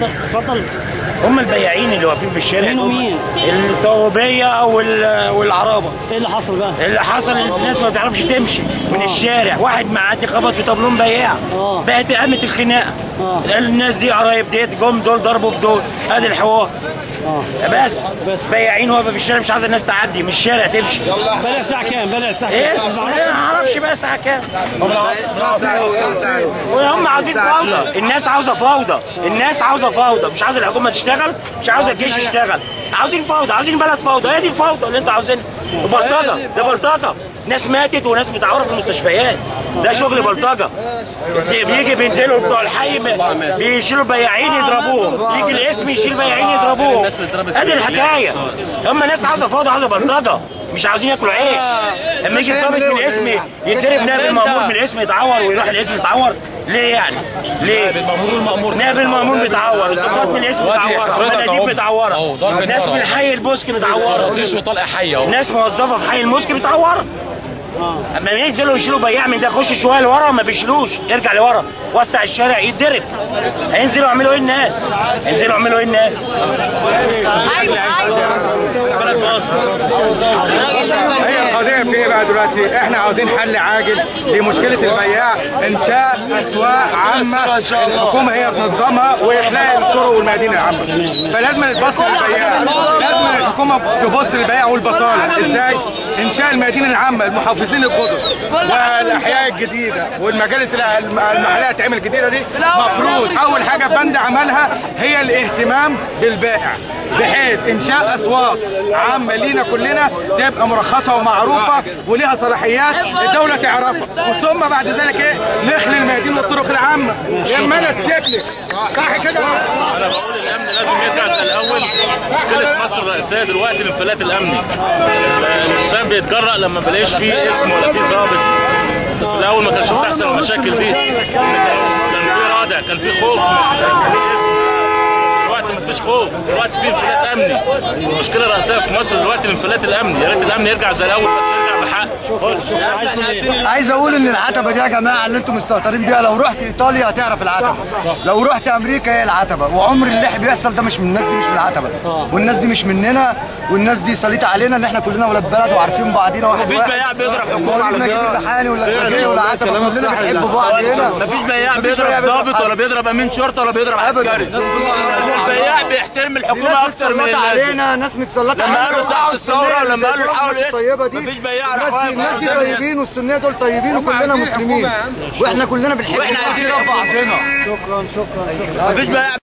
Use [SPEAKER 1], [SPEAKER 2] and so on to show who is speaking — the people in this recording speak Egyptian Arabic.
[SPEAKER 1] اتفضل
[SPEAKER 2] هم البياعين اللي واقفين في الشارع
[SPEAKER 1] مين ومين؟
[SPEAKER 2] الطوبيه وال- والعرابه
[SPEAKER 1] ايه اللي حصل بقى؟
[SPEAKER 2] اللي حصل الناس ما بتعرفش تمشي من الشارع واحد معدي خبط في طابلون بياع
[SPEAKER 1] آه.
[SPEAKER 2] بقت قامت الخناقه
[SPEAKER 1] آه.
[SPEAKER 2] قال الناس دي قرايب ديت جم دول ضربوا في دول ادي الحوار
[SPEAKER 1] اه
[SPEAKER 2] بس
[SPEAKER 1] بس.
[SPEAKER 2] بياعين واقفه في الشارع مش عايزه الناس تعدي من الشارع تمشي
[SPEAKER 1] بدا الساعه كام؟ بدا الساعه
[SPEAKER 2] ايه
[SPEAKER 1] كام؟
[SPEAKER 2] انا ما اعرفش بقى الساعه كام وهم عايزين فوضى الناس عاوزه فوضى الناس عاوزه فوضى مش عاوزه الحكومه تشتغل مش عاوزه الجيش يشتغل عاوزين فوضى عاوزين بلد فوضى هي دي الفوضى اللي انتوا عاوزينها بلطجه ده بلطجه ناس ماتت وناس متعوره في المستشفيات ده شغل بلطجه بيجي بينزلوا بتوع الحي ب- بيشيلوا بياعين يضربوهم يجي الاسم يشيل بياعين يضربوهم ادي الحكايه هم ناس عاوزه فوضى عاوزه بلطجه مش عاوزين ياكلوا عيش لما يجي ضابط من الاسم يتضرب نائب المامور من الاسم يتعور ويروح الاسم يتعور ليه يعني؟ ليه؟ نائب المامور بيتعور الضباط من الاسم متعوره مناديب متعوره ناس من حي البوسك متعوره
[SPEAKER 3] طرطيش وطلقه حيه اهو
[SPEAKER 2] ناس موظفه في حي الموسك متعوره اما ينزلوا يشيلوا بياع من ده يخش شويه لورا ما بيشيلوش يرجع لورا وسع الشارع يتضرب هينزلوا يعملوا ايه الناس؟ هينزلوا يعملوا ايه الناس؟
[SPEAKER 4] هي القضية في ايه بقى دلوقتي؟ احنا عاوزين حل عاجل لمشكلة البياع، انشاء اسواق عامة الحكومة هي تنظمها واحلاء الطرق والميادين العامة. فلازم نبص للبياع، لازم الحكومة تبص للبياع والبطالة، ازاي؟ انشاء الميادين العامة، المحافظين الجدد والاحياء الجديدة والمجالس الم- المحلية تعمل الجديدة دي مفروض اول حاجة بند عملها هي الاهتمام بالبائع. بحيث انشاء اسواق عامه لينا كلنا تبقى مرخصه ومعروفه وليها صلاحيات الدوله تعرفها وثم بعد ذلك ايه نخلي الميادين والطرق العامه لما انا تشكلك صح كده
[SPEAKER 5] انا بقول الامن لازم يرجع زي الاول مشكله مصر الرئيسيه دلوقتي الانفلات الامني الانسان بيتجرأ لما بلاقيش فيه اسم ولا فيه ضابط بس في الاول ما كانش بتحصل المشاكل دي كان في رادع كان في خوف كان في اسم دلوقتي مفيش خوف دلوقتي في انفلات امني المشكله الرئيسيه في مصر دلوقتي الانفلات الامني يا ريت الامن يرجع زي الاول بس يرجع بحق
[SPEAKER 1] عايز تقول ايه؟
[SPEAKER 6] عايز اقول ان العتبه دي يا جماعه اللي انتم مستهترين بيها لو رحت ايطاليا هتعرف العتبه لو رحت امريكا هي العتبه وعمر اللي بيحصل ده مش من الناس دي مش من العتبه والناس دي مش مننا والناس دي سليطه علينا ان احنا كلنا ولاد بلد وعارفين بعضينا واحد
[SPEAKER 7] مفيش
[SPEAKER 6] واحد
[SPEAKER 7] بياع بيضرب حكومة على
[SPEAKER 6] نجيب
[SPEAKER 7] كده.
[SPEAKER 6] الريحاني ولا اسماعيليه ولا عتبه كلنا بنحب بعض هنا
[SPEAKER 7] مفيش بياع
[SPEAKER 6] مفيش بياع
[SPEAKER 7] بيضرب ضابط
[SPEAKER 6] حد.
[SPEAKER 7] ولا بيضرب امين شرطه ولا بيضرب
[SPEAKER 6] أبداً.
[SPEAKER 7] عسكري البياع بيحترم
[SPEAKER 6] دي
[SPEAKER 7] الحكومه
[SPEAKER 6] ناس
[SPEAKER 7] اكتر من
[SPEAKER 6] متسلطه
[SPEAKER 7] الناس
[SPEAKER 6] علينا ناس متسلطه
[SPEAKER 7] لما
[SPEAKER 6] علينا
[SPEAKER 7] قالوا تحت
[SPEAKER 6] وقعوا
[SPEAKER 7] الثورة
[SPEAKER 6] السنية
[SPEAKER 7] ولما قالوا
[SPEAKER 6] زي
[SPEAKER 7] الحقوا
[SPEAKER 6] الناس
[SPEAKER 7] الاسم،
[SPEAKER 6] الطيبه دي
[SPEAKER 7] مفيش بياع راح
[SPEAKER 6] الناس
[SPEAKER 7] واقف
[SPEAKER 6] دي الناس دي
[SPEAKER 7] قدام
[SPEAKER 6] طيبين والسنيه دول طيبين وكلنا مسلمين واحنا كلنا بنحب
[SPEAKER 7] واحنا
[SPEAKER 6] بعض.
[SPEAKER 7] عايزين بعضنا
[SPEAKER 1] شكرا شكرا شكرا
[SPEAKER 7] مفيش بياع